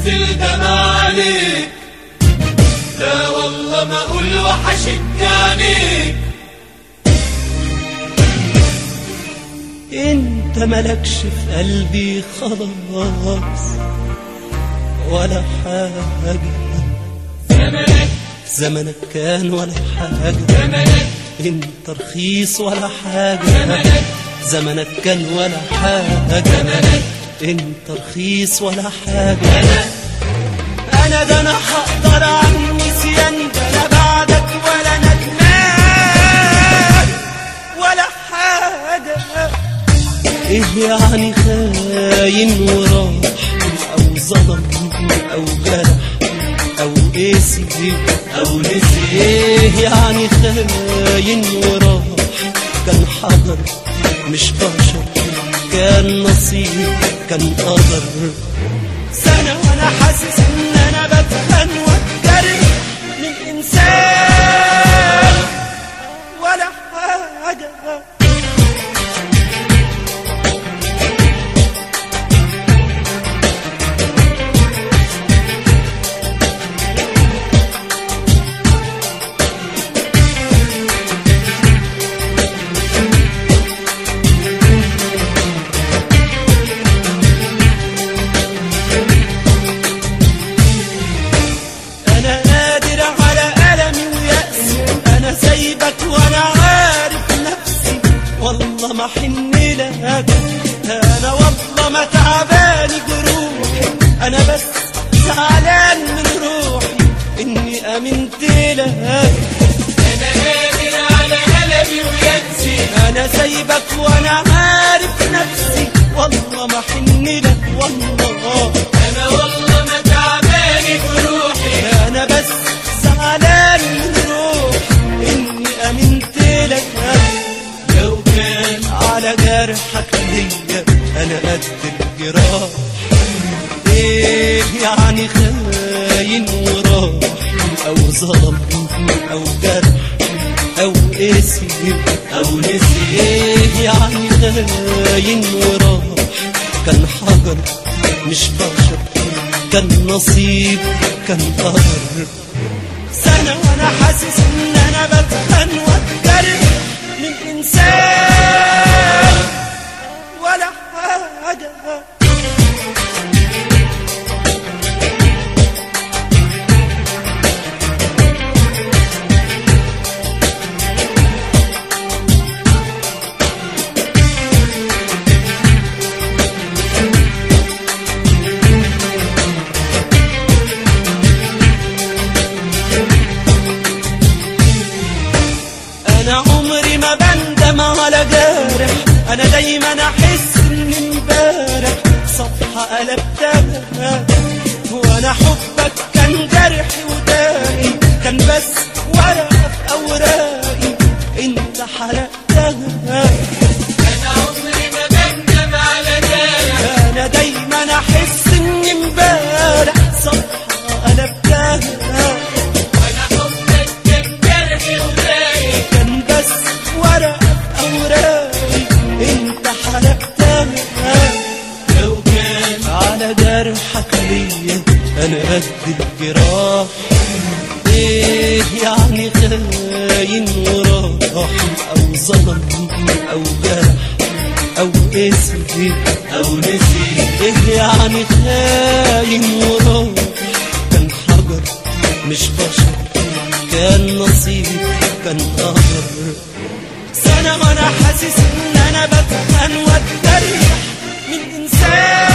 تنزل دمع عليك لا والله ما اقول وحشتني عينيك انت ملكش في قلبي خلاص ولا حاجة زمنك زمنك كان ولا حاجة زمنك انت رخيص ولا حاجة زمنك زمنك كان ولا حاجة زمنك انت رخيص ولا حاجة انا ده انا هقدر عن نسيان ده انا بعدك ولا ندمان ولا حاجة ايه يعني خاين وراح او ظلم او جرح او قسي او نسي ايه يعني خاين وراح كان حجر مش بشر كان نصيب كان قدر سنة وانا حاسس ان انا بتخن واتجرح من انسان ولا حاجة انا قادر على ألمي ويأسي انا سايبك وانا عارف نفسي والله ما حن لك انا والله ما تعباني جروحي انا بس زعلان من روحي اني امنت لك انا قادر على قلبي وينسي انا سايبك وانا عارف نفسي والله ما حن لك والله انا والله ما تعباني بروحي انا بس زعلان من روحي اني امنت لك لو كان على جرحك ليا انا قد الجراح ايه يعني خاين وراح او ظلم او جرح او قسي او نسي ايه يعني خاين وراح كان حجر مش بشر كان نصيب كان قدر سنة وانا حاسس ان انا بتخن واتجرح من انسان ولا حاجة انا عمري ما بندم على جارح انا دايما احس ان امبارح صفحة قلبتها وانا حبك كان جرحي وداقي كان بس ورقة في اوراقي انت حرقتها انا عمري ما بندم على جارح انا دايما احس ان امبارح صفحة قلبتها وانا حبك كان جرحي ولاقي كان بس ورقة في أوراقي أنت حرقتها لو كان على جرحك ليا أنا قد الجراح إيه يعني خاين وراح أو ظلم أو جرح أو اسم او نسي إيه يعني خاين وراح كان حجر مش بشر كان نصيب كان قدر سنة وانا حاسس ان انا بتخن واتجرح من انسان